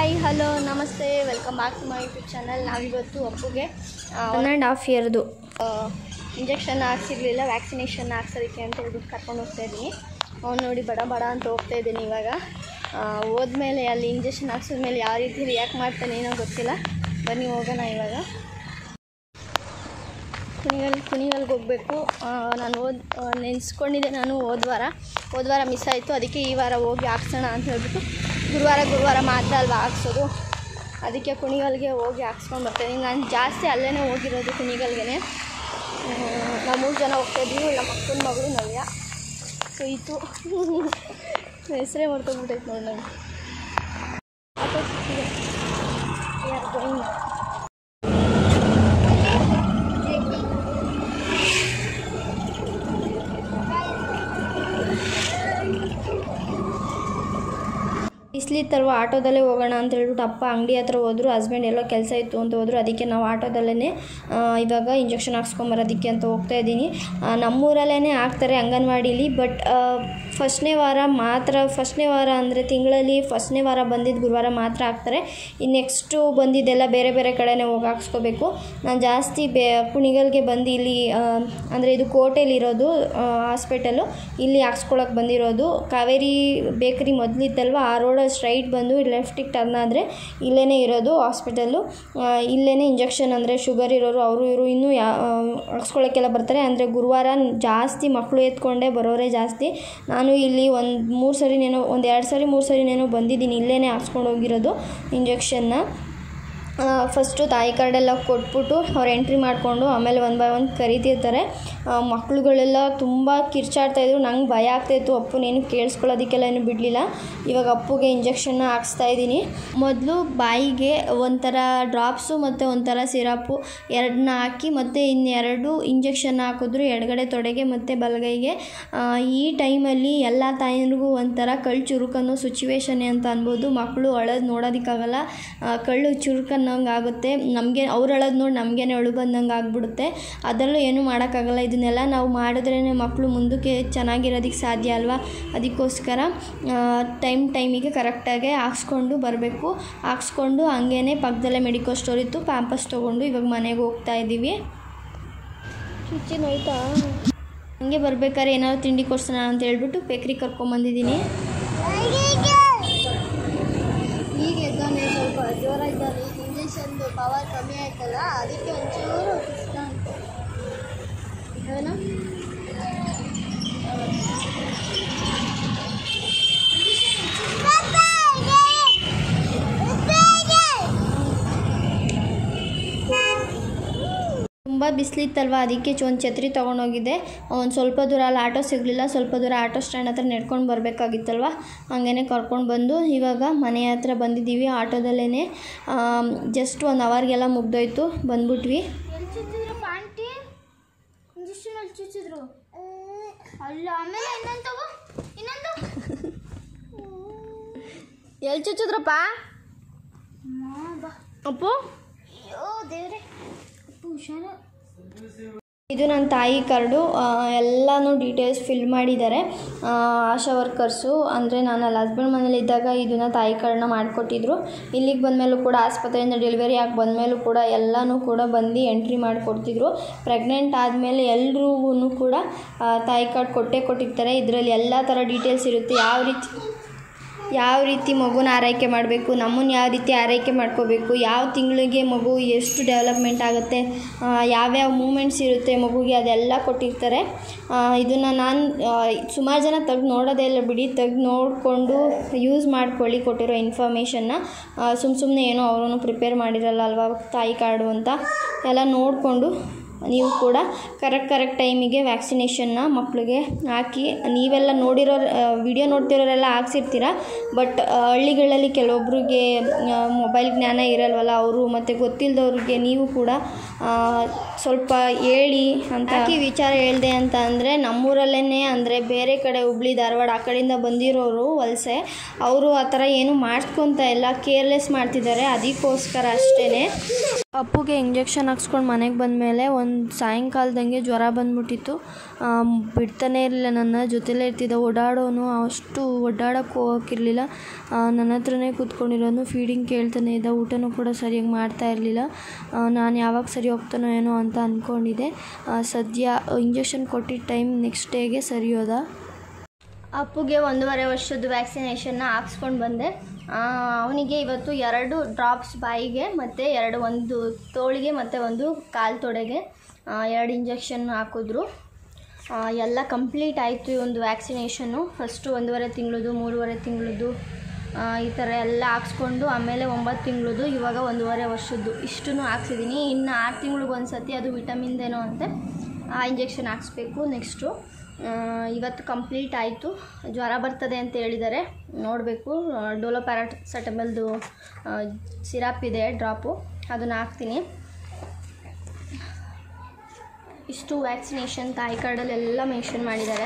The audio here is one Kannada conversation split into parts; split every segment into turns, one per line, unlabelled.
Hi hello namaste welcome back to my YouTube channel ನಾವಿವತ್ತು ಅಪ್ಪುಗೆ ಒನ್ ಆ್ಯಂಡ್ ಹಾಫ್ ಇಯರ್ದು ಇಂಜೆಕ್ಷನ್ ಹಾಕ್ಸಿರ್ಲಿಲ್ಲ ವ್ಯಾಕ್ಸಿನೇಷನ್ ಹಾಕ್ಸೋದಕ್ಕೆ ಅಂತ ಹೇಳ್ಬಿಟ್ಟು ಕರ್ಕೊಂಡು ಹೋಗ್ತಾ ಇದ್ದೀನಿ ಅವ್ನು ನೋಡಿ ಬಡ ಬಡ ಅಂತ ಹೋಗ್ತಾ ಇದ್ದೀನಿ ಇವಾಗ ಆ, ಹೋದ್ಮೇಲೆ ಅಲ್ಲಿ ಇಂಜೆಕ್ಷನ್ ಹಾಕ್ಸಿದ್ಮೇಲೆ ಯಾವ ರೀತಿ ರಿಯಾಕ್ಟ್ ಮಾಡ್ತಾನೆ ಏನೋ ಗೊತ್ತಿಲ್ಲ ಬನ್ನಿ ಹೋಗೋಣ ಇವಾಗ ಕುಣಿಗಲ್ ಕುಣಿಗಲ್ಗೆ ಹೋಗಬೇಕು ನಾನು ಓದ್ ನೆನೆಸ್ಕೊಂಡಿದ್ದೆ ನಾನು ಹೋದ ವಾರ ಹೋದ ವಾರ ಮಿಸ್ ಆಯಿತು ಅದಕ್ಕೆ ಈ ವಾರ ಹೋಗಿ ಹಾಕ್ಸೋಣ ಅಂತ ಹೇಳ್ಬಿಟ್ಟು ಗುರುವಾರ ಗುರುವಾರ ಮಾತ್ರ ಅಲ್ವಾ ಹಾಕ್ಸೋದು ಅದಕ್ಕೆ ಕುಣಿಗಲ್ಗೆ ಹೋಗಿ ಹಾಕ್ಸ್ಕೊಂಡು ಬರ್ತೀನಿ ನಾನು ಜಾಸ್ತಿ ಅಲ್ಲೇ ಹೋಗಿರೋದು ಕುಣಿಗಲ್ಗೆ ನಾವು ಮೂರು ಜನ ಹೋಗ್ತಾಯಿದ್ವಿ ನಮ್ಮ ಅಕ್ಕನ ಮಗಳು ನವ್ಯ ಸೊ ಇತ್ತು ಹೆಸರೇ ಮಾಡ್ಕೊಂಡ್ಬಿಟ್ಟೈತೆ ನೋಡಿ ನನಗೆ ಆಟೋ ಸಿಕ್ಕಿದೆ ಯಾರು ಗೋಯಿಂಗ್ ಬಿಸ್ಲಿ ತರುವ ಆಟೋದಲ್ಲೇ ಹೋಗೋಣ ಅಂತ ಹೇಳ್ಬಿಟ್ಟು ಅಪ್ಪ ಅಂಗಡಿ ಹತ್ರ ಹೋದ್ರು ಹಸ್ಬೆಂಡ್ ಎಲ್ಲೋ ಕೆಲಸ ಇತ್ತು ಅಂತ ಹೋದ್ರು ಅದಕ್ಕೆ ನಾವು ಆಟೋದಲ್ಲೇ ಇವಾಗ ಇಂಜೆಕ್ಷನ್ ಹಾಕ್ಸ್ಕೊಂಬರೋದಕ್ಕೆ ಅಂತ ಹೋಗ್ತಾ ಇದ್ದೀನಿ ನಮ್ಮೂರಲ್ಲೇ ಹಾಕ್ತಾರೆ ಅಂಗನವಾಡೀಲಿ ಬಟ್ ಫಸ್ಟ್ನೇ ವಾರ ಮಾತ್ರ ಫಸ್ಟ್ನೇ ವಾರ ಅಂದರೆ ತಿಂಗಳಲ್ಲಿ ಫಸ್ಟ್ನೇ ವಾರ ಬಂದಿದ್ದು ಗುರುವಾರ ಮಾತ್ರ ಹಾಕ್ತಾರೆ ಇನ್ನು ನೆಕ್ಸ್ಟು ಬಂದಿದ್ದೆಲ್ಲ ಬೇರೆ ಬೇರೆ ಕಡೆನೇ ಹೋಗಿ ಹಾಕ್ಸ್ಕೋಬೇಕು ನಾನು ಜಾಸ್ತಿ ಬೇ ಕುಣಿಗಲ್ಗೆ ಬಂದು ಇಲ್ಲಿ ಅಂದರೆ ಇದು ಕೋಟೆಲಿರೋದು ಹಾಸ್ಪಿಟಲು ಇಲ್ಲಿ ಹಾಕ್ಸ್ಕೊಳಕ್ಕೆ ಬಂದಿರೋದು ಕಾವೇರಿ ಬೇಕರಿ ಮೊದಲಿತ್ತಲ್ವ ಆ ರೋಡ್ ಸ್ಟ್ರೈಟ್ ಬಂದು ಲೆಫ್ಟಿಗೆ ಟರ್ನ್ ಆದರೆ ಇಲ್ಲೇ ಇರೋದು ಹಾಸ್ಪಿಟಲ್ಲು ಇಲ್ಲೇ ಇಂಜೆಕ್ಷನ್ ಅಂದರೆ ಶುಗರ್ ಇರೋರು ಅವರು ಇವರು ಇನ್ನೂ ಯಾ ಹಾಕ್ಸ್ಕೊಳ್ಳೋಕ್ಕೆಲ್ಲ ಬರ್ತಾರೆ ಅಂದರೆ ಗುರುವಾರ ಜಾಸ್ತಿ ಮಕ್ಕಳು ಎತ್ಕೊಂಡೇ ಬರೋರೇ ಜಾಸ್ತಿ ನಾನು ಇಲ್ಲಿ ಒಂದು ಮೂರು ಸರಿನೇನೋ ಒಂದು ಎರಡು ಸರಿ ಮೂರು ಸರಿನೇನೋ ಬಂದಿದ್ದೀನಿ ಇಲ್ಲೇ ಹಾಕ್ಸ್ಕೊಂಡು ಹೋಗಿರೋದು ಇಂಜೆಕ್ಷನ್ನ ಫಸ್ಟು ತಾಯಿ ಕಾರ್ಡೆಲ್ಲ ಕೊಟ್ಬಿಟ್ಟು ಅವ್ರು ಎಂಟ್ರಿ ಮಾಡಿಕೊಂಡು ಆಮೇಲೆ ಒನ್ ಬೈ ಒನ್ ಕರಿತಿರ್ತಾರೆ ಆ, ಮಕ್ಳುಗಳೆಲ್ಲ ತುಂಬ ಕಿರ್ಚಾಡ್ತಾಯಿದ್ರು ನಂಗೆ ಭಯ ಆಗ್ತಾಯಿತ್ತು ಅಪ್ಪನೇನು ಕೇಳಿಸ್ಕೊಳ್ಳೋದಕ್ಕೆಲ್ಲ ಏನು ಬಿಡಲಿಲ್ಲ ಇವಾಗ ಅಪ್ಪುಗೆ ಇಂಜೆಕ್ಷನ್ನ ಹಾಕ್ಸ್ತಾ ಇದ್ದೀನಿ ಮೊದಲು ಬಾಯಿಗೆ ಒಂಥರ ಡ್ರಾಪ್ಸು ಮತ್ತು ಒಂಥರ ಸಿರಪ್ಪು ಎರಡನ್ನ ಹಾಕಿ ಮತ್ತು ಇನ್ನೆರಡು ಇಂಜೆಕ್ಷನ್ ಹಾಕಿದ್ರು ಎಡಗಡೆ ತೊಡೆಗೆ ಮತ್ತು ಬಲಗೈಗೆ ಆ, ಈ ಟೈಮಲ್ಲಿ ಎಲ್ಲ ತಾಯನಿಗೂ ಒಂಥರ ಕಳ್ಳು ಚುರುಕನ್ನೋ ಸಿಚುವೇಶನ್ನೇ ಅಂತ ಅನ್ಬೋದು ಮಕ್ಕಳು ಅಳೋದು ನೋಡೋದಕ್ಕಾಗಲ್ಲ ಆ, ಕಳ್ಳು ಚುರುಕನ್ನಂಗೆ ಆಗುತ್ತೆ ನಮಗೆ ಅವ್ರು ಅಳೋದು ನೋಡಿ ನಮಗೇನೆ ಅಳು ಬಂದಂಗೆ ಆಗ್ಬಿಡುತ್ತೆ ಅದರಲ್ಲೂ ಏನೂ ಮಾಡೋಕ್ಕಾಗಲ್ಲ ಇದನ್ನೆಲ್ಲ ನಾವು ಮಾಡಿದ್ರೇ ಮಕ್ಕಳು ಮುಂದಕ್ಕೆ ಚೆನ್ನಾಗಿರೋದಕ್ಕೆ ಸಾಧ್ಯ ಅಲ್ವಾ ಅದಕ್ಕೋಸ್ಕರ ಟೈಮ್ ಟೈಮಿಗೆ ಕರೆಕ್ಟಾಗಿ ಹಾಕ್ಸ್ಕೊಂಡು ಬರಬೇಕು ಹಾಕ್ಸ್ಕೊಂಡು ಹಂಗೇ ಪಕ್ಕದಲ್ಲೇ ಮೆಡಿಕಲ್ ಸ್ಟೋರ್ ಇತ್ತು ಪ್ಯಾಂಪಸ್ ತೊಗೊಂಡು ಇವಾಗ ಮನೆಗೆ ಹೋಗ್ತಾ ಇದ್ದೀವಿ ಚುಚ್ಚಿ ನೋಯ್ತಾ ಹಂಗೆ ಬರ್ಬೇಕಾದ್ರೆ ಏನಾದ್ರು ತಿಂಡಿ ಕೊಡ್ಸೋಣ ಅಂತ ಹೇಳ್ಬಿಟ್ಟು ಬೇಕ್ರಿ ಕರ್ಕೊಂಬಂದಿದ್ದೀನಿ ಈಗ ಇದ್ದಾನೆ ಸ್ವಲ್ಪ ಜ್ವರ ಇದ್ದಾನೆ ಇಂಜೆಕ್ಷನ್ದು ಪವರ್ ಕಮ್ಮಿ ಆಯ್ತಲ್ಲ ಅದಕ್ಕೆ ಒಂಚೂರು ಸುಸ್ತ ಹೌದಾ ತುಂಬ ಬಿಸಿಲಿತ್ತಲ್ವ ಅದಕ್ಕೆ ಒಂದು ಛತ್ರಿ ತೊಗೊಂಡೋಗಿದ್ದೆ ಒಂದು ಸ್ವಲ್ಪ ದೂರ ಅಲ್ಲಿ ಆಟೋ ಸಿಗಲಿಲ್ಲ ಸ್ವಲ್ಪ ದೂರ ಆಟೋ ಸ್ಟ್ಯಾಂಡ್ ಹತ್ರ ನಡ್ಕೊಂಡು ಬರಬೇಕಾಗಿತ್ತಲ್ವ ಹಂಗೇ ಕರ್ಕೊಂಡು ಬಂದು ಇವಾಗ ಮನೆ ಹತ್ರ ಬಂದಿದ್ದೀವಿ ಆಟೋದಲ್ಲೇ ಜಸ್ಟ್ ಒಂದು ಅವರ್ಗೆಲ್ಲ ಮುಗ್ದೋಯ್ತು ಬಂದ್ಬಿಟ್ವಿ
ಆಂಟಿ ಇಂಜೆಕ್ಷನ್ ಅಲ್ಲಿ ಚುಚ್ಚಿದ್ರು ಅಲ್ಲ ಆಮೇಲೆ ಇನ್ನೊಂದು ತಗೋ ಇನ್ನೊಂದು
ಎಲ್ಲಿ ಚುಚ್ಚಿದ್ರಪ್ಪ
ಬಾ
ಅಪ್ಪು
ಅಯ್ಯೋ ದೇವ್ರೆ ಅಪ್ಪು ಹುಷಾರು
ಇದು ನನ್ನ ತಾಯಿ ಕಾರ್ಡು ಆ, ಎಲ್ಲನೂ ಡೀಟೇಲ್ಸ್ ಫಿಲ್ ಮಾಡಿದ್ದಾರೆ ಆ, ಆಶಾ ವರ್ಕರ್ಸು ಅಂದರೆ ನಾನು ಅಲ್ಲಿ ಹಸ್ಬೆಂಡ್ ಮನೇಲಿದ್ದಾಗ ಇದನ್ನು ತಾಯಿ ಕಾರ್ಡನ್ನ ಮಾಡಿಕೊಟ್ಟಿದ್ರು ಇಲ್ಲಿಗೆ ಬಂದಮೇಲೂ ಕೂಡ ಆಸ್ಪತ್ರೆಯಿಂದ ಡೆಲಿವರಿ ಆಗಿ ಬಂದಮೇಲೂ ಕೂಡ ಎಲ್ಲನೂ ಕೂಡ ಬಂದು ಎಂಟ್ರಿ ಮಾಡಿಕೊಡ್ತಿದ್ರು ಪ್ರೆಗ್ನೆಂಟ್ ಆದಮೇಲೆ ಎಲ್ರಿಗೂ ಕೂಡ ಆ, ತಾಯಿ ಕಾರ್ಡ್ ಕೊಟ್ಟೇ ಕೊಟ್ಟಿರ್ತಾರೆ ಇದರಲ್ಲಿ ಎಲ್ಲ ಥರ ಡೀಟೇಲ್ಸ್ ಇರುತ್ತೆ ಯಾವ ರೀತಿ ಯಾವ ರೀತಿ ಮಗುನ ಆರೈಕೆ ಮಾಡಬೇಕು ನಮ್ಮನ್ನು ಯಾವ ರೀತಿ ಆರೈಕೆ ಮಾಡ್ಕೋಬೇಕು ಯಾವ ತಿಂಗಳಿಗೆ ಮಗು ಎಷ್ಟು ಡೆವಲಪ್ಮೆಂಟ್ ಆಗುತ್ತೆ ಆ, ಯಾವ್ಯಾವ ಮೂಮೆಂಟ್ಸ್ ಇರುತ್ತೆ ಮಗುಗೆ ಅದೆಲ್ಲ ಕೊಟ್ಟಿರ್ತಾರೆ ಇದನ್ನು ನಾನು ಸುಮಾರು ಜನ ತೆಗ್ದು ನೋಡೋದೇ ಇಲ್ಲ ಬಿಡಿ ತೆಗ್ದು ನೋಡಿಕೊಂಡು ಯೂಸ್ ಮಾಡ್ಕೊಳ್ಳಿ ಕೊಟ್ಟಿರೋ ಇನ್ಫಾರ್ಮೇಷನ್ನ ಸುಮ್ಮ ಸುಮ್ಮನೆ ಏನೋ ಅವರು ಪ್ರಿಪೇರ್ ಮಾಡಿರಲ್ಲ ಅಲ್ವಾ ತಾಯಿ ಕಾರ್ಡು ಅಂತ ಎಲ್ಲ ನೋಡಿಕೊಂಡು ನೀವು ಕೂಡ ಕರೆಕ್ಟ್ ಕರೆಕ್ಟ್ ಟೈಮಿಗೆ ವ್ಯಾಕ್ಸಿನೇಷನ್ನ ಮಕ್ಕಳಿಗೆ ಹಾಕಿ ನೀವೆಲ್ಲ ನೋಡಿರೋ ವಿಡಿಯೋ ನೋಡ್ತಿರೋರೆಲ್ಲ ಹಾಕ್ಸಿರ್ತೀರ ಬಟ್ ಹಳ್ಳಿಗಳಲ್ಲಿ ಕೆಲವೊಬ್ರಿಗೆ ಮೊಬೈಲ್ ಜ್ಞಾನ ಇರಲ್ವಲ್ಲ ಅವರು ಮತ್ತು ಗೊತ್ತಿಲ್ಲದವ್ರಿಗೆ ನೀವು ಕೂಡ ಸ್ವಲ್ಪ ಹೇಳಿ ಅಂತ ಯಾಕೆ ಈ ವಿಚಾರ ಹೇಳಿದೆ ಅಂತ ಅಂದರೆ ನಮ್ಮೂರಲ್ಲೇ ಅಂದರೆ ಬೇರೆ ಕಡೆ ಹುಬ್ಳಿ ಧಾರವಾಡ ಆ ಕಡೆಯಿಂದ ಬಂದಿರೋರು ವಲಸೆ ಅವರು ಆ ಥರ ಏನು ಮಾಡಿಸ್ಕೊತ ಇಲ್ಲ ಕೇರ್ಲೆಸ್ ಮಾಡ್ತಿದ್ದಾರೆ ಅದಕ್ಕೋಸ್ಕರ ಅಷ್ಟೇ ಅಪ್ಪುಗೆ ಇಂಜೆಕ್ಷನ್ ಹಾಕ್ಸ್ಕೊಂಡು ಮನೆಗೆ ಬಂದಮೇಲೆ ಒಂದು ಸಾಯಂಕಾಲದಂಗೆ ಜ್ವರ ಬಂದ್ಬಿಟ್ಟಿತ್ತು ಆಮ್, ಬಿಡ್ತಾನೆ ಇರಲಿಲ್ಲ ನನ್ನ ಜೊತೆಲೇ ಇರ್ತಿದ್ದ ಓಡಾಡೋನು ಅಷ್ಟು ಓಡಾಡೋಕ್ಕೆ ಹೋಗೋಕ್ಕಿರಲಿಲ್ಲ ನನ್ನ ಹತ್ರನೇ ಕೂತ್ಕೊಂಡಿರೋನು ಫೀಡಿಂಗ್ ಕೇಳ್ತಾನೆ ಇದ್ದ ಊಟನೂ ಕೂಡ ಸರಿಯಾಗಿ ಮಾಡ್ತಾ ಇರಲಿಲ್ಲ ನಾನು ಯಾವಾಗ ಸರಿ ಹೋಗ್ತಾನೋ ಏನೋ ಅಂತ ಅಂದ್ಕೊಂಡಿದ್ದೆ ಆ, ಸದ್ಯ ಇಂಜೆಕ್ಷನ್ ಕೊಟ್ಟಿದ್ದ ಟೈಮ್ ನೆಕ್ಸ್ಟ್ ಡೇಗೆ ಸರಿ ಹೋದ ಅಪ್ಪುಗೆ ಒಂದೂವರೆ ವರ್ಷದ ವ್ಯಾಕ್ಸಿನೇಷನ್ನ ಹಾಕ್ಸ್ಕೊಂಡು ಬಂದೆ ಅವನಿಗೆ ಇವತ್ತು ಎರಡು ಡ್ರಾಪ್ಸ್ ಬಾಯಿಗೆ ಮತ್ತು ಎರಡು ಒಂದು ತೋಳಿಗೆ ಮತ್ತು ಒಂದು ಕಾಲು ತೊಡೆಗೆ ಆ, ಎರಡು ಇಂಜೆಕ್ಷನ್ ಹಾಕಿದ್ರು ಆ, ಎಲ್ಲ ಕಂಪ್ಲೀಟ್ ಆಯಿತು ಈ ಒಂದು ವ್ಯಾಕ್ಸಿನೇಷನ್ನು ಫಸ್ಟು ಒಂದೂವರೆ ತಿಂಗಳದು ಮೂರುವರೆ ತಿಂಗಳದು ಈ ಥರ ಎಲ್ಲ ಹಾಕ್ಸ್ಕೊಂಡು ಆಮೇಲೆ ಒಂಬತ್ತು ತಿಂಗಳದು ಇವಾಗ ಒಂದೂವರೆ ವರ್ಷದ್ದು ಇಷ್ಟನ್ನು ಹಾಕ್ಸಿದ್ದೀನಿ ಇನ್ನು ಆರು ತಿಂಗ್ಳಿಗೆ ಒಂದು ಸತಿ ಅದು ವಿಟಮಿನ್ದೇನೋ ಅಂತೆ ಆ ಇಂಜೆಕ್ಷನ್ ಹಾಕ್ಸ್ಬೇಕು ನೆಕ್ಸ್ಟು ಇವತ್ತು ಕಂಪ್ಲೀಟ್ ಆಯಿತು ಜ್ವರ ಬರ್ತದೆ ಅಂತ ಹೇಳಿದ್ದಾರೆ ನೋಡಬೇಕು ಡೋಲೋ ಪ್ಯಾರಾಸೆಟಮಲ್ದು ಸಿರಪ್ ಇದೆ ಡ್ರಾಪು ಅದನ್ನು ಹಾಕ್ತೀನಿ ಇಷ್ಟು ವ್ಯಾಕ್ಸಿನೇಷನ್ ತಾಯಿ ಕಾರ್ಡಲ್ಲೆಲ್ಲ ಮೆನ್ಷನ್ ಮಾಡಿದ್ದಾರೆ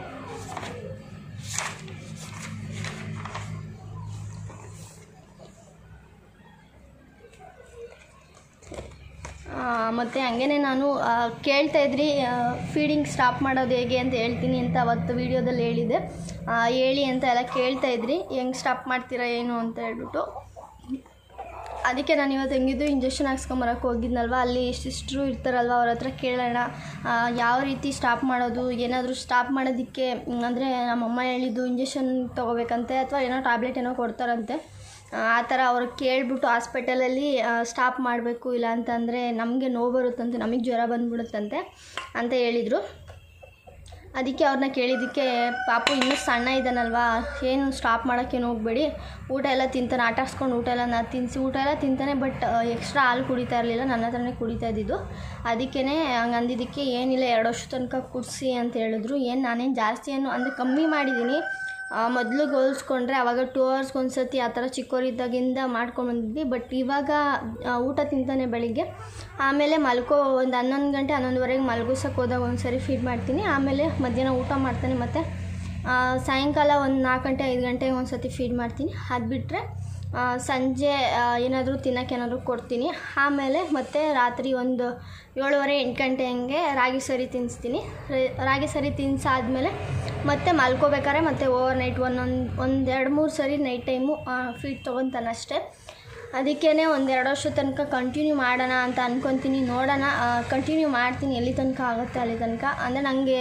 ಮತ್ತು ಹಂಗೇ ನಾನು ಆ, ಕೇಳ್ತಾ ಇದ್ರಿ ಫೀಡಿಂಗ್ ಸ್ಟಾಪ್ ಮಾಡೋದು ಹೇಗೆ ಅಂತ ಹೇಳ್ತೀನಿ ಅಂತ ಅವತ್ತು ವೀಡಿಯೋದಲ್ಲಿ ಹೇಳಿದ್ದೆ ಆ, ಹೇಳಿ ಅಂತ ಎಲ್ಲ ಕೇಳ್ತಾ ಇದ್ರಿ ಹೆಂಗೆ ಸ್ಟಾಪ್ ಮಾಡ್ತೀರಾ ಏನು ಅಂತ ಹೇಳ್ಬಿಟ್ಟು ಅದಕ್ಕೆ ನಾನು ಇವತ್ತು ಹೆಂಗಿದ್ದು ಇಂಜೆಕ್ಷನ್ ಹಾಕ್ಸ್ಕೊಂಬರಕ್ಕೆ ಹೋಗಿದ್ನಲ್ವ ಅಲ್ಲಿ ಸಿಸ್ಟ್ರು ಇರ್ತಾರಲ್ವ ಅವ್ರ ಹತ್ರ ಕೇಳೋಣ ಆ, ಯಾವ ರೀತಿ ಸ್ಟಾಪ್ ಮಾಡೋದು ಏನಾದರೂ ಸ್ಟಾಪ್ ಮಾಡೋದಕ್ಕೆ ಅಂದರೆ ನಮ್ಮಮ್ಮ ಹೇಳಿದ್ದು ಇಂಜೆಕ್ಷನ್ ತೊಗೋಬೇಕಂತೆ ಅಥವಾ ಏನೋ ಟ್ಯಾಬ್ಲೆಟ್ ಏನೋ ಕೊಡ್ತಾರಂತೆ ಆ ಆ ಥರ ಅವ್ರಿಗೆ ಕೇಳಿಬಿಟ್ಟು ಹಾಸ್ಪಿಟಲಲ್ಲಿ ಸ್ಟಾಪ್ ಮಾಡಬೇಕು ಇಲ್ಲ ಅಂತಂದರೆ ನಮಗೆ ನೋವು ಬರುತ್ತಂತೆ ನಮಗೆ ಜ್ವರ ಬಂದ್ಬಿಡುತ್ತಂತೆ ಅಂತ ಹೇಳಿದರು ಅದಕ್ಕೆ ಅವ್ರನ್ನ ಕೇಳಿದ್ದಕ್ಕೆ ಪಾಪು ಇನ್ನೂ ಸಣ್ಣ ಇದ್ದಾನಲ್ವಾ ಏನು ಸ್ಟಾಪ್ ಮಾಡೋಕ್ಕೇನು ಹೋಗಬೇಡಿ ಊಟ ಎಲ್ಲ ತಿಂತಾನೆ ಆಟ ಆಡ್ಸ್ಕೊಂಡು ಊಟ ಎಲ್ಲ ನಾ ತಿನ್ನಿಸಿ ಊಟ ಎಲ್ಲ ತಿಂತಾನೆ ಬಟ್ ಎಕ್ಸ್ಟ್ರಾ ಹಾಲು ಕುಡಿತಾ ಇರಲಿಲ್ಲ ನನ್ನ ಹತ್ರನೇ ಕುಡಿತಾ ಇದ್ದಿದ್ದು ಅದಕ್ಕೇ ಹಂಗೆ ಅಂದಿದ್ದಕ್ಕೆ ಏನಿಲ್ಲ ಎರಡು ವರ್ಷ ತನಕ ಕುಡಿಸಿ ಅಂತ ಹೇಳಿದ್ರು ಏನು ನಾನೇನು ಜಾಸ್ತಿ ಏನು ಅಂದರೆ ಕಮ್ಮಿ ಮಾಡಿದ್ದೀನಿ ಮೊದಲು ಹೋಲಿಸ್ಕೊಂಡ್ರೆ ಅವಾಗ ಟೂ ಅವರ್ಸ್ಗೆ ಒಂದು ಸತಿ ಆ ಥರ ಚಿಕ್ಕವರಿದ್ದಾಗಿಂದ ಮಾಡ್ಕೊಂಡು ಬಂದಿದ್ವಿ ಬಟ್ ಇವಾಗ ಆ, ಊಟ ತಿಂತಾನೆ ಬೆಳಿಗ್ಗೆ ಆಮೇಲೆ ಮಲ್ಕೋ ಒಂದು ಹನ್ನೊಂದು ಗಂಟೆ ಹನ್ನೊಂದುವರೆಗೆ ಮಲ್ಗಿಸೋಕೆ ಹೋದಾಗ ಒಂದು ಸರಿ ಫೀಡ್ ಮಾಡ್ತೀನಿ ಆಮೇಲೆ ಮಧ್ಯಾಹ್ನ ಊಟ ಮಾಡ್ತಾನೆ ಮತ್ತು ಆ, ಸಾಯಂಕಾಲ ಒಂದು ನಾಲ್ಕು ಗಂಟೆ ಐದು ಗಂಟೆಗೆ ಒಂದು ಸತಿ ಫೀಡ್ ಮಾಡ್ತೀನಿ ಅದು ಬಿಟ್ಟರೆ ಸಂಜೆ ಏನಾದರೂ ತಿನ್ನೋಕೆ ಏನಾದರೂ ಕೊಡ್ತೀನಿ ಆಮೇಲೆ ಮತ್ತೆ ರಾತ್ರಿ ಒಂದು ಏಳುವರೆ ಎಂಟು ಗಂಟೆ ಹಂಗೆ ರಾಗಿ ಸರಿ ತಿನ್ನಿಸ್ತೀನಿ ರ- ರಾಗಿ ಸರಿ ತಿನ್ಸಾದ್ಮೇಲೆ ಮತ್ತೆ ಮಲ್ಕೋಬೇಕಾದ್ರೆ ಮತ್ತೆ ಓವರ್ ನೈಟ್ ಒಂದೊಂದು ಒಂದು ಎರಡು ಮೂರು ಸರಿ ನೈಟ್ ಟೈಮು ಫೀಡ್ ತೊಗೊತಾನೆ ಅಷ್ಟೇ ಅದಕ್ಕೇ ಒಂದು ಎರಡು ವರ್ಷ ತನಕ ಕಂಟಿನ್ಯೂ ಮಾಡೋಣ ಅಂತ ಅಂದ್ಕೊತೀನಿ ನೋಡೋಣ ಕಂಟಿನ್ಯೂ ಮಾಡ್ತೀನಿ ಎಲ್ಲಿ ತನಕ ಆಗುತ್ತೆ ಅಲ್ಲಿ ತನಕ ಅಂದರೆ ನನಗೆ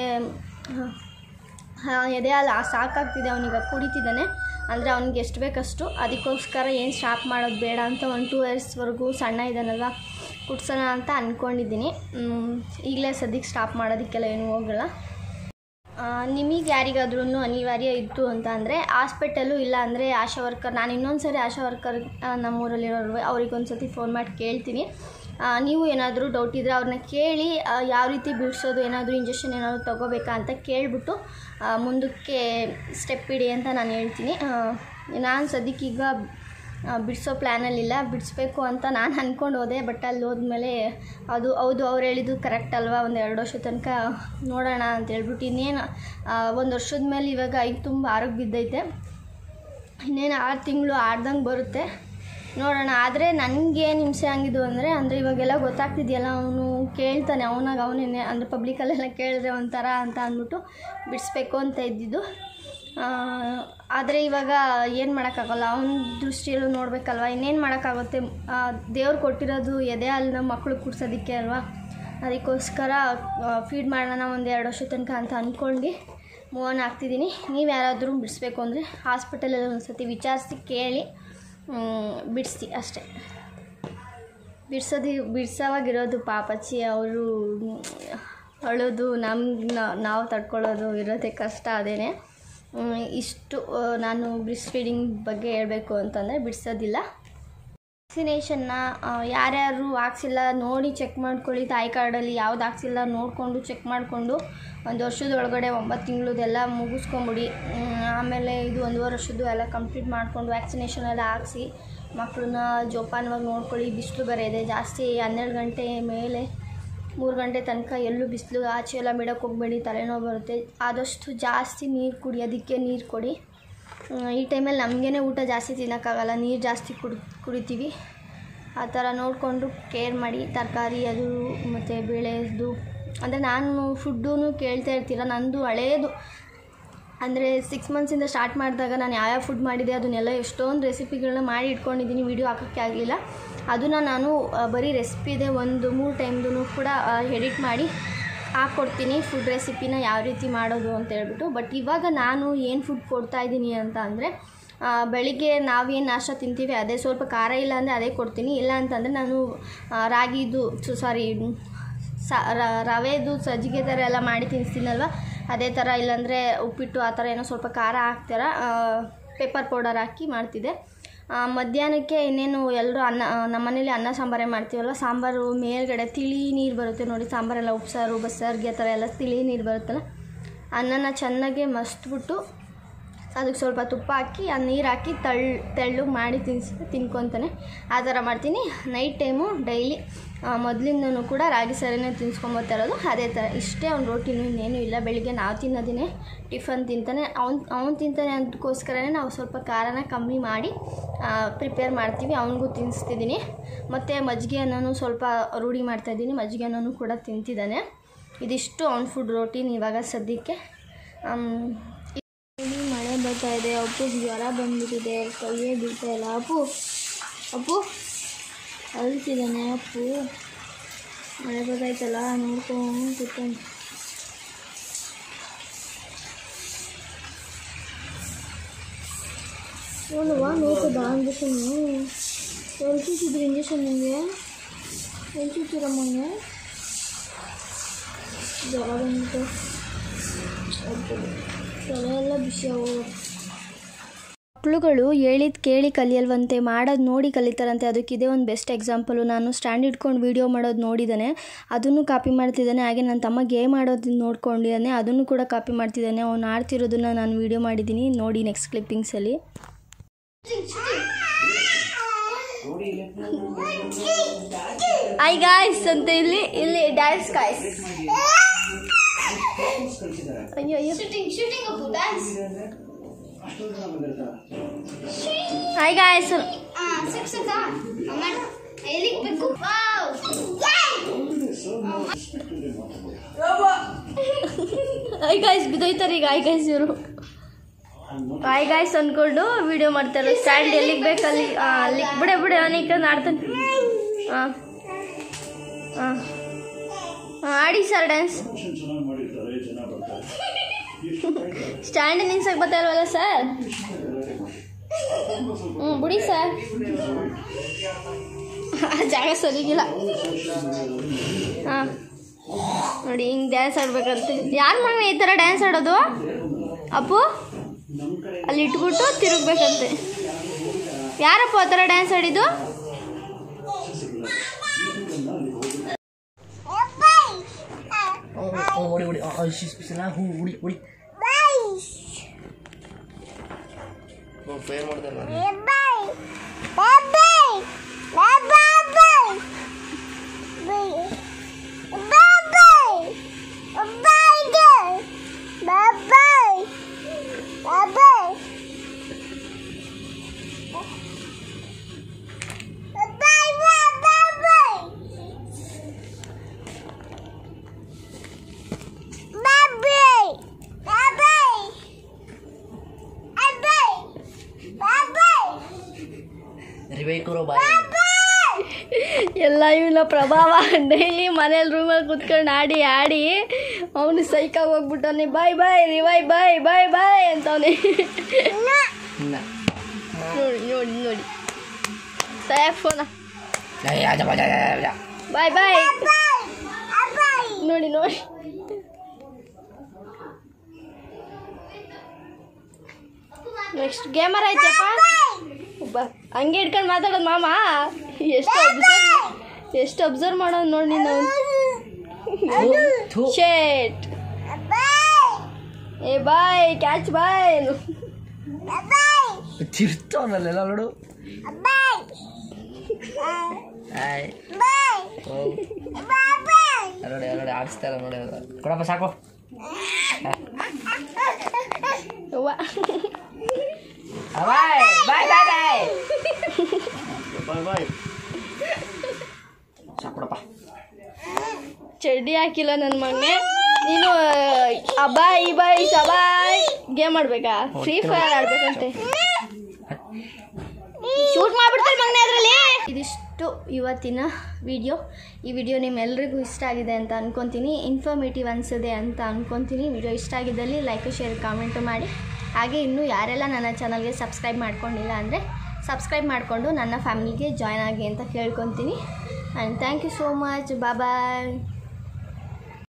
ಎದೆ ಹಾಲು ಆ ಸಾಕಾಗ್ತಿದೆ ಅವನಿಗೆ ಕುಡಿತಿದ್ದಾನೆ ಅಂದರೆ ಅವ್ನಿಗೆ ಎಷ್ಟು ಬೇಕಷ್ಟು ಅದಕ್ಕೋಸ್ಕರ ಏನು ಸ್ಟಾಪ್ ಮಾಡೋದು ಬೇಡ ಅಂತ ಒಂದು ಟೂ ಇಯರ್ಸ್ವರೆಗೂ ಸಣ್ಣ ಇದ್ದಾನಲ್ವ ಕುಡ್ಸೋಣ ಅಂತ ಅಂದ್ಕೊಂಡಿದ್ದೀನಿ ಈಗಲೇ ಸದ್ಯಕ್ಕೆ ಸ್ಟಾಪ್ ಮಾಡೋದಕ್ಕೆಲ್ಲ ಏನೂ ಹೋಗಲ್ಲ ನಿಮಗೆ ಯಾರಿಗಾದ್ರೂ ಅನಿವಾರ್ಯ ಇತ್ತು ಅಂತ ಅಂದರೆ ಹಾಸ್ಪಿಟಲು ಇಲ್ಲ ಅಂದರೆ ಆಶಾ ವರ್ಕರ್ ನಾನು ಇನ್ನೊಂದು ಸರಿ ಆಶಾ ವರ್ಕರ್ ನಮ್ಮೂರಲ್ಲಿರೋರು ಅವ್ರಿಗೊಂದು ಸತಿ ಫೋನ್ ಮಾಡಿ ಕೇಳ್ತೀನಿ ಆ, ನೀವು ಏನಾದರೂ ಡೌಟ್ ಇದ್ದರೆ ಅವ್ರನ್ನ ಕೇಳಿ ಆ, ಯಾವ ರೀತಿ ಬಿಡಿಸೋದು ಏನಾದರೂ ಇಂಜೆಕ್ಷನ್ ಏನಾದರೂ ತೊಗೋಬೇಕಾ ಅಂತ ಕೇಳಿಬಿಟ್ಟು ಮುಂದಕ್ಕೆ ಸ್ಟೆಪ್ ಇಡಿ ಅಂತ ನಾನು ಹೇಳ್ತೀನಿ ನಾನು ಸದ್ಯಕ್ಕೀಗ ಆ, ಬಿಡಿಸೋ ಪ್ಲ್ಯಾನಲ್ಲಿಲ್ಲ ಬಿಡಿಸ್ಬೇಕು ಅಂತ ನಾನು ಅಂದ್ಕೊಂಡು ಹೋದೆ ಬಟ್ ಅಲ್ಲಿ ಹೋದ್ಮೇಲೆ ಅದು ಹೌದು ಅವ್ರು ಹೇಳಿದ್ದು ಕರೆಕ್ಟ್ ಅಲ್ವಾ ಒಂದು ಎರಡು ವರ್ಷ ತನಕ ನೋಡೋಣ ಅಂತ ಹೇಳ್ಬಿಟ್ಟು ಇನ್ನೇನು ಒಂದು ವರ್ಷದ ಮೇಲೆ ಇವಾಗ ಐದು ತುಂಬ ಆರೋಗ್ಯ ಬಿದ್ದೈತೆ ಇನ್ನೇನು ಆರು ತಿಂಗಳು ಆಡ್ದಂಗೆ ಬರುತ್ತೆ ನೋಡೋಣ ಆದರೆ ನನಗೇನು ಹಿಂಸೆ ಆಗಿದ್ದು ಅಂದರೆ ಅಂದರೆ ಇವಾಗೆಲ್ಲ ಗೊತ್ತಾಗ್ತಿದೆಯಲ್ಲ ಅವನು ಕೇಳ್ತಾನೆ ಅವನಾಗ ಅವನೇನೆ ಅಂದರೆ ಪಬ್ಲಿಕಲ್ಲೆಲ್ಲ ಕೇಳಿದ್ರೆ ಒಂಥರ ಅಂತ ಅಂದ್ಬಿಟ್ಟು ಬಿಡಿಸ್ಬೇಕು ಅಂತ ಇದ್ದಿದ್ದು ಆದರೆ ಇವಾಗ ಏನು ಮಾಡೋಕ್ಕಾಗಲ್ಲ ಅವನ ದೃಷ್ಟಿಯಲ್ಲೂ ನೋಡಬೇಕಲ್ವ ಇನ್ನೇನು ಮಾಡೋಕ್ಕಾಗುತ್ತೆ ದೇವ್ರು ಕೊಟ್ಟಿರೋದು ಎದೆ ಹಾಲನ್ನ ಮಕ್ಕಳು ಕುಡ್ಸೋದಕ್ಕೆ ಅಲ್ವಾ ಅದಕ್ಕೋಸ್ಕರ ಫೀಡ್ ಮಾಡೋಣ ಒಂದು ಎರಡು ವರ್ಷ ತನಕ ಅಂತ ಅಂದ್ಕೊಂಡು ಮೂವ್ ಆನ್ ಆಗ್ತಿದ್ದೀನಿ ನೀವು ಯಾರಾದರೂ ಬಿಡಿಸ್ಬೇಕು ಅಂದರೆ ಹಾಸ್ಪಿಟಲಲ್ಲಿ ಒಂದು ಸತಿ ವಿಚಾರಿಸಿ ಕೇಳಿ ಬಿಡಿಸಿ ಅಷ್ಟೇ ಬಿಡ್ಸೋದು ಬಿಡ್ಸೋವಾಗಿರೋದು ಪಾಪಚ್ಚಿ ಅವರು ಅಳೋದು ನಮ್ಗೆ ನಾವು ತಡ್ಕೊಳ್ಳೋದು ಇರೋದೇ ಕಷ್ಟ ಅದೇನೆ ಹ್ಮ್, ಇಷ್ಟು ಆ, ನಾನು ಬ್ರಿಸ್ಟ್ ಫೀಡಿಂಗ್ ಬಗ್ಗೆ ಹೇಳಬೇಕು ಅಂತಂದರೆ ಬಿಡಿಸೋದಿಲ್ಲ ವ್ಯಾಕ್ಸಿನೇಷನ್ನ ಯಾರ್ಯಾರು ಹಾಕ್ಸಿಲ್ಲ ನೋಡಿ ಚೆಕ್ ಮಾಡ್ಕೊಳ್ಳಿ ತಾಯಿ ಕಾರ್ಡಲ್ಲಿ ಯಾವ್ದು ಹಾಕ್ಸಿಲ್ಲ ನೋಡಿಕೊಂಡು ಚೆಕ್ ಮಾಡಿಕೊಂಡು ಒಂದು ವರ್ಷದ ಒಳಗಡೆ ಒಂಬತ್ತು ತಿಂಗಳದೆಲ್ಲ ಮುಗಿಸ್ಕೊಂಬಿಡಿ ಹ್ಮ್, ಆಮೇಲೆ ಇದು ಒಂದೂವರೆ ವರ್ಷದ್ದು ಎಲ್ಲ ಕಂಪ್ಲೀಟ್ ಮಾಡಿಕೊಂಡು ವ್ಯಾಕ್ಸಿನೇಷನ್ ಎಲ್ಲ ಹಾಕ್ಸಿ ಮಕ್ಕಳನ್ನ ಜೋಪಾನವಾಗಿ ನೋಡ್ಕೊಳ್ಳಿ ಬಿಸಿಲು ಬೇರೆ ಇದೆ ಜಾಸ್ತಿ ಹನ್ನೆರಡು ಗಂಟೆ ಮೇಲೆ ಮೂರು ಗಂಟೆ ತನಕ ಎಲ್ಲೂ ಬಿಸಿಲು ಆಚೆ ಎಲ್ಲ ಬಿಡೋಕ್ಕೆ ಹೋಗಬೇಡಿ ತಲೆನೋವು ಬರುತ್ತೆ ಆದಷ್ಟು ಜಾಸ್ತಿ ನೀರು ಕುಡಿಯೋದಕ್ಕೆ ನೀರು ಕೊಡಿ ಹ್ಮ್, ಈ ಟೈಮಲ್ಲಿ ನಮಗೇ ಊಟ ಜಾಸ್ತಿ ತಿನ್ನೋಕ್ಕಾಗಲ್ಲ ನೀರು ಜಾಸ್ತಿ ಕುಡಿ ಕುಡಿತೀವಿ ಆ ಥರ ನೋಡಿಕೊಂಡು ಕೇರ್ ಮಾಡಿ ತರಕಾರಿ ಅದು ಮತ್ತು ಬೇಳೆದು ಅಂದರೆ ನಾನು ಫುಡ್ಡೂ ಕೇಳ್ತಾ ಇರ್ತೀರ ನಂದು ಹಳೇದು ಅಂದರೆ ಸಿಕ್ಸ್ ಮಂತ್ಸಿಂದ ಸ್ಟಾರ್ಟ್ ಮಾಡಿದಾಗ ನಾನು ಯಾವ್ಯಾವ ಫುಡ್ ಮಾಡಿದೆ ಅದನ್ನೆಲ್ಲ ಎಷ್ಟೊಂದು ರೆಸಿಪಿಗಳನ್ನ ಮಾಡಿ ಇಟ್ಕೊಂಡಿದ್ದೀನಿ ವೀಡಿಯೋ ಹಾಕೋಕ್ಕೆ ಆಗಲಿಲ್ಲ ಅದನ್ನು ನಾನು ಆ, ಬರೀ ರೆಸಿಪಿದೆ ಒಂದು ಮೂರು ಟೈಮ್ದು ಕೂಡ ಎಡಿಟ್ ಮಾಡಿ ಹಾಕ್ಕೊಡ್ತೀನಿ ಫುಡ್ ರೆಸಿಪಿನ ಯಾವ ರೀತಿ ಮಾಡೋದು ಅಂತ ಹೇಳ್ಬಿಟ್ಟು ಬಟ್ ಇವಾಗ ನಾನು ಏನು ಫುಡ್ ಕೊಡ್ತಾ ಇದ್ದೀನಿ ಅಂತ ಅಂದರೆ ಬೆಳಿಗ್ಗೆ ನಾವೇನು ನಾಷ್ಟ ತಿಂತೀವಿ ಅದೇ ಸ್ವಲ್ಪ ಖಾರ ಇಲ್ಲ ಅಂದರೆ ಅದೇ ಕೊಡ್ತೀನಿ ಇಲ್ಲ ಅಂತಂದರೆ ನಾನು ಆ, ರಾಗಿದು ಸಾರಿ ಸ ರ- ರವೆದು ಸಜ್ಜಿಗೆ ಥರ ಎಲ್ಲ ಮಾಡಿ ತಿನ್ನಿಸ್ತೀನಲ್ವ ಅದೇ ಥರ ಇಲ್ಲಾಂದರೆ ಉಪ್ಪಿಟ್ಟು ಆ ಥರ ಏನೋ ಸ್ವಲ್ಪ ಖಾರ ಹಾಕ್ತಾರ ಪೆಪ್ಪರ್ ಪೌಡರ್ ಹಾಕಿ ಮಾಡ್ತಿದ್ದೆ ಆ, ಮಧ್ಯಾಹ್ನಕ್ಕೆ ಇನ್ನೇನು ಎಲ್ಲರೂ ಅನ್ನ ಆ, ನಮ್ಮ ಮನೇಲಿ ಅನ್ನ ಸಾಂಬಾರೇ ಮಾಡ್ತೀವಲ್ಲ ಸಾಂಬಾರು ಮೇಲ್ಗಡೆ ತಿಳಿ ನೀರು ಬರುತ್ತೆ ನೋಡಿ ಸಾಂಬಾರೆಲ್ಲ ಉಪ್ಸಾರು ಬಸ್ಸಾರಿಗೆ ಆ ಥರ ಎಲ್ಲ ತಿಳಿ ನೀರು ಬರುತ್ತಲ್ಲ ಅನ್ನನ ಚೆನ್ನಾಗಿ ಮಸ್ತ್ಬಿಟ್ಟು ಅದಕ್ಕೆ ಸ್ವಲ್ಪ ತುಪ್ಪ ಹಾಕಿ ಆ ನೀರು ಹಾಕಿ ತಳ್ ತೆಳ್ಳಗೆ ಮಾಡಿ ತಿನ್ಸಿ ತಿನ್ಕೊತಾನೆ ಆ ಥರ ಮಾಡ್ತೀನಿ ನೈಟ್ ಟೈಮು ಡೈಲಿ ಮೊದಲಿಂದನೂ ಕೂಡ ರಾಗಿ ಸರಿನೇ ತಿನ್ಸ್ಕೊಂಬತ್ತಾ ಇರೋದು ಅದೇ ಥರ ಇಷ್ಟೇ ಅವ್ನ ರೋಟಿನೂ ಇನ್ನೇನು ಇಲ್ಲ ಬೆಳಿಗ್ಗೆ ನಾವು ತಿನ್ನೋದಿನೇ ಟಿಫನ್ ತಿಂತಾನೆ ಅವ್ನು ಅವ್ನು ತಿಂತಾನೆ ಅದಕ್ಕೋಸ್ಕರನೇ ನಾವು ಸ್ವಲ್ಪ ಖಾರನ ಕಮ್ಮಿ ಮಾಡಿ ಪ್ರಿಪೇರ್ ಮಾಡ್ತೀವಿ ಅವನಿಗೂ ತಿನ್ನಿಸ್ತಿದ್ದೀನಿ ಮತ್ತು ಮಜ್ಜಿಗೆ ಅನ್ನನೂ ಸ್ವಲ್ಪ ರೂಢಿ ಮಾಡ್ತಾಯಿದ್ದೀನಿ ಮಜ್ಜಿಗೆ ಅನ್ನನೂ ಕೂಡ ತಿಂತಿದ್ದಾನೆ ಇದಿಷ್ಟು ಅವ್ನ ಫುಡ್ ರೋಟೀನ್ ಇವಾಗ ಸದ್ಯಕ್ಕೆ ಆಮ್, ಇಲ್ಲಿ ಮಳೆ ಬರ್ತಾ ಇದೆ ಅಪ್ಪು ಜ್ವರ ಬಂದ್ಬಿಟ್ಟಿದೆ ಕೈಯೇ ಬಿಡ್ತಾ ಇಲ್ಲ ಅಪ್ಪು ಅಪ್ಪು ಅಳ್ತಿದ್ದಾನೆ ಅಪ್ಪು ಮಳೆ ಬರ್ತಾಯ್ತಲ್ಲ ನೋಡ್ಕೊಂಡು ಕೂತ್ಕೊಂಡು ನೋಡುವ ನೋಡ್ತದ ಇಂಜೆಕ್ಷನ್ ಎಲ್ಲಿ ಚುಚ್ಚಿದ್ರು ಇಂಜೆಕ್ಷನ್ ನಿಮಗೆ ಎಲ್ಲಿ ಚುಚ್ಚಿರಮ್ಮಂಗೆ ಜ್ವರ ಬಂದ್ಬಿಟ್ಟು ತಲೆ ಎಲ್ಲ ಬಿಸಿ ಆಗೋಗುತ್ತೆ ಮಕ್ಕಳುಗಳು ಹೇಳಿದ ಕೇಳಿ ಕಲಿಯಲ್ವಂತೆ ಮಾಡೋದು ನೋಡಿ ಕಲಿತಾರಂತೆ ಅದಕ್ಕೆ ಇದೇ ಒಂದು ಬೆಸ್ಟ್ ಎಕ್ಸಾಂಪಲು ನಾನು ಸ್ಟ್ಯಾಂಡ್ ಇಟ್ಕೊಂಡು ವೀಡಿಯೋ ಮಾಡೋದು ನೋಡಿದ್ದಾನೆ ಅದನ್ನು ಕಾಪಿ ಮಾಡ್ತಿದ್ದಾನೆ ಹಾಗೆ ನನ್ನ ತಮ್ಮ ಗೇಮ್ ಆಡೋದನ್ನ ನೋಡ್ಕೊಂಡಿದ್ದಾನೆ ಅದನ್ನು ಕೂಡ ಕಾಪಿ ಮಾಡ್ತಿದ್ದಾನೆ ಅವ್ನು ಆಡ್ತಿರೋದನ್ನ ನಾನು ವೀಡಿಯೋ ಮಾಡಿದ್ದೀನಿ ನೋಡಿ ನೆಕ್ಸ್ಟ್ ಕ್ಲಿಪ್ಪಿಂಗ್ಸಲ್ಲಿ ಐ ಗಾಯ್ಸ್ ಅಂತ ಇಲ್ಲಿ ಇಲ್ಲಿ ಡ್ಯಾನ್ಸ್ ಗಾಯ್ಸ್ ಅಯ್ಯೋ ಅಯ್ಯೋ
shooting shooting Appu dance
hi guys
ಆ ಸಿಕ್ ಸಿಕ್ ಅಮ್ಮ ಎಲ್ಲಿಗೆ ಬೇಕು ವಾವ್
ಐ ಗಾಯ್ಸ್ ಬಿದ್ದೋಯ್ತಾರೆ ಈಗ ಐ ಗಾಯ್ಸ್ ಇವರು ಐ ಗಾಯ್ಸ್ ಅಂದ್ಕೊಂಡು ವಿಡಿಯೋ ಮಾಡ್ತಾರೆ ಸ್ಟ್ಯಾಂಡ್ ಎಲ್ಲಿಗೆ ಬೇಕು ಅಲ್ಲಿ ಆ, ಅಲ್ಲಿ ಬಿಡೆ ಬಿಡೆ ಅವನಿಗೆ ಆಡ್ತಾನೆ ಹಾಂ ಹಾಂ ಆಡಿ ಸರ್ ಡ್ಯಾನ್ಸ್ ಸ್ಟ್ಯಾಂಡ್ ನಿಲ್ಸಕ್ಕೆ ಬರ್ತಾ ಇಲ್ವಲ್ಲ ಸರ್ ಹ್ಞೂ ಬಿಡಿ ಸರ್ ಆ ಜಾಗ ಸರಿಗಿಲ್ಲ ಹಾಂ ನೋಡಿ ಹಿಂಗೆ ಡ್ಯಾನ್ಸ್ ಆಡ್ಬೇಕಂತೆ ಯಾರು ಮಗ ಈ ಥರ ಡ್ಯಾನ್ಸ್ ಆಡೋದು ಅಪ್ಪು ಅಲ್ಲಿ ಇಟ್ಬಿಟ್ಟು ತಿರುಗ್ಬೇಕಂತೆ ಯಾರಪ್ಪ ಆ ಥರ ಡ್ಯಾನ್ಸ್ ಆಡಿದ್ದು
ಓಡಿ ಓಡಿ ಬಿಸಿಲ ಹೂ ಉಡಿ ಉಡಿ ಫೇರ್ ಮಾಡ್ದೆ ನಾನು ರಿಬೇಕು ಬಾಯ್
ಎಲ್ಲ ಇವನ ಪ್ರಭಾವ ಡೈಲಿ ಮನೇಲಿ ರೂಮಲ್ಲಿ ಕುತ್ಕೊಂಡು ಆಡಿ ಆಡಿ ಅವನು ಸೈಕಾಗಿ ಹೋಗ್ಬಿಟ್ಟವನೆ ಬಾಯ್ ಬಾಯ್ ರಿವೈ ಬಾಯ್ ಬಾಯ್ ಬಾಯ್ ಅಂತವನೆ
ಇಲ್ಲ
ನೋಡಿ ನೋಡಿ ನೋಡಿ ಸಯಾಕ್ ಫೋನ
ಏ, ಆಜ, ಆಜ, ಆಜ, ಆಜ.
ಬಾಯ್ ಬಾಯ್ ನೋಡಿ ನೋಡಿ ನೆಕ್ಸ್ಟ್ ಗೇಮರ್ ಆಯ್ತಪ್ಪ ಒಬ್ಬ ಹಂಗೆ ಇಟ್ಕೊಂಡು ಮಾತಾಡೋದು ಮಾಮ ಎಷ್ಟು ಅಬ್ಸರ್ವ್ ಎಷ್ಟು ಅಬ್ಸರ್ವ್ ಮಾಡೋದು ನೋಡಿ ನೀನು
ಥು
ಶೇಟ್ ಏ ಬಾಯ್ ಕ್ಯಾಚ್ ಬಾಯ್
ತಿರ್ತಾವನಲ್ಲೆಲ್ಲ ನೋಡು ಹಾಯ್ ಓ ನೋಡಿ ನೋಡಿ ಆಡಿಸ್ತಾ ಇಲ್ಲ ನೋಡಿ ಅವ್ರು. ಕೊಡಪ್ಪ ಸಾಕು
ಅವ್ವ
ಬಾಯ್ ಬಾಯ್ ಬಾಯ್ ಬಾಯ್ ಬಾಯ್ ಬಾಯ್ ಸಾಕು ಕೊಡಪ್ಪ
ಚಡ್ಡಿ ಹಾಕಿಲ್ಲ ನನ್ನ ಮಗನೇ ನೀನು ಅಬಾಯ್ ಈ ಬಾಯ್ ಸಬಾಯ್ ಗೇಮ್ ಆಡ್ಬೇಕಾ ಫ್ರೀ ಫೈರ್ ಆಡ್ಬೇಕಂತೆ ಶೂಟ್ ಮಾಡ್ಬಿಡ್ತಾರೆ ಮಗನೇ ಅದರಲ್ಲಿ ಇದಿಷ್ಟು ಇವತ್ತಿನ ವಿಡಿಯೋ ಈ ವಿಡಿಯೋ ನಿಮ್ಮೆಲ್ರಿಗೂ ಇಷ್ಟ ಆಗಿದೆ ಅಂತ ಅನ್ಕೊತೀನಿ ಇನ್ಫಾರ್ಮೇಟಿವ್ ಅನಿಸಿದೆ ಅಂತ ಅನ್ಕೊತೀನಿ ವಿಡಿಯೋ ಇಷ್ಟ ಆಗಿದ್ದಲ್ಲಿ ಲೈಕ್ ಶೇರ್ ಕಾಮೆಂಟು ಮಾಡಿ ಹಾಗೆ ಇನ್ನೂ ಯಾರೆಲ್ಲ ನನ್ನ ಚಾನಲ್ಗೆ ಸಬ್ಸ್ಕ್ರೈಬ್ ಮಾಡ್ಕೊಂಡಿಲ್ಲ ಅಂದರೆ ಸಬ್ಸ್ಕ್ರೈಬ್ ಮಾಡಿಕೊಂಡು ನನ್ನ ಫ್ಯಾಮಿಲಿಗೆ ಜಾಯ್ನ್ ಆಗಿ ಅಂತ ಕೇಳ್ಕೊತೀನಿ and thank you so much bye